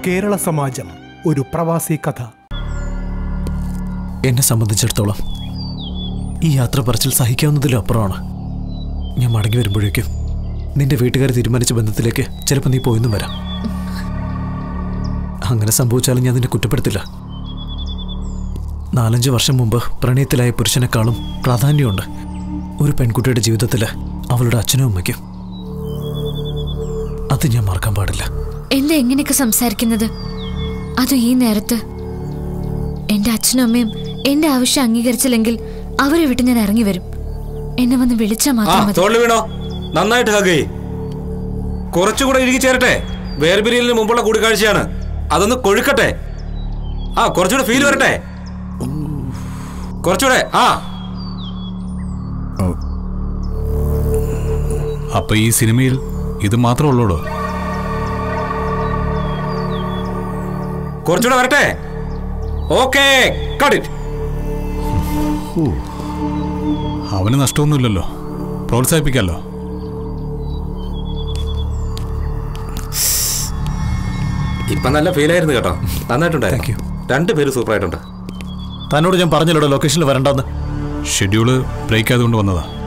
കേരള സമാജം ഒരു പ്രവാസി കഥ എന്നെ സംബന്ധിച്ചിടത്തോളം ഈ യാത്ര പറച്ചിൽ സഹിക്കാവുന്നതിലും അപ്പുറമാണ് ഞാൻ മടങ്ങി വരുമ്പോഴേക്കും നിന്റെ വീട്ടുകാർ തീരുമാനിച്ച ബന്ധത്തിലേക്ക് ചിലപ്പോൾ നീ പോയെന്നും വരാം അങ്ങനെ സംഭവിച്ചാലും ഞാൻ നിന്നെ കുറ്റപ്പെടുത്തില്ല നാലഞ്ച് വർഷം മുമ്പ് പ്രണയത്തിലായ പുരുഷനെക്കാളും പ്രാധാന്യമുണ്ട് ഒരു പെൺകുട്ടിയുടെ ജീവിതത്തിൽ അവളുടെ അച്ഛനും അമ്മയ്ക്കും അത് ഞാൻ മറക്കാൻ പാടില്ല എന്താ എങ്ങനെയൊക്കെ സംസാരിക്കുന്നത് അതും ഈ നേരത്ത് എന്റെ അച്ഛനും അമ്മയും എന്റെ ആവശ്യം അംഗീകരിച്ചില്ലെങ്കിൽ അവരെ വിട്ട് ഞാൻ ഇറങ്ങി വരും എന്നെ വന്ന് വിളിച്ചാൽ ആ മാത്രം മതി തോളിൽ വീണോ നന്നായിട്ട് ഹഗ് കുറച്ചുകൂടെ ഇഴുകി ചേരട്ടെ വേർപിരിയലിന് മുമ്പുള്ള കൂടിക്കാഴ്ചയാണ് അതൊന്ന് കൊഴുക്കട്ടെ ആ കുറച്ചുകൂടെ ഫീൽ വരട്ടെ കുറച്ചുകൂടെ ആ അപ്പൊ ഈ സിനിമയിൽ ഇത് മാത്രമേ ഉള്ളൂടോ കുറച്ചുകൂടെ വരട്ടെ ഓക്കേ കട്ട് ഇറ്റ് അവന് നഷ്ടമൊന്നുമില്ലല്ലോ പ്രോത്സാഹിപ്പിക്കാമല്ലോ ഇപ്പൊ നല്ല ഫീൽ ആയിരുന്നു കേട്ടോ നന്നായിട്ടുണ്ടായിരുന്നു Thank you. രണ്ടുപേരും സൂപ്പർ ആയിട്ടുണ്ട് തന്നോട് ഞാൻ പറഞ്ഞല്ലോ ലൊക്കേഷനിൽ വരണ്ടെന്ന് ഷെഡ്യൂള് ബ്രേക്ക് ആയതുകൊണ്ട് വന്നതാ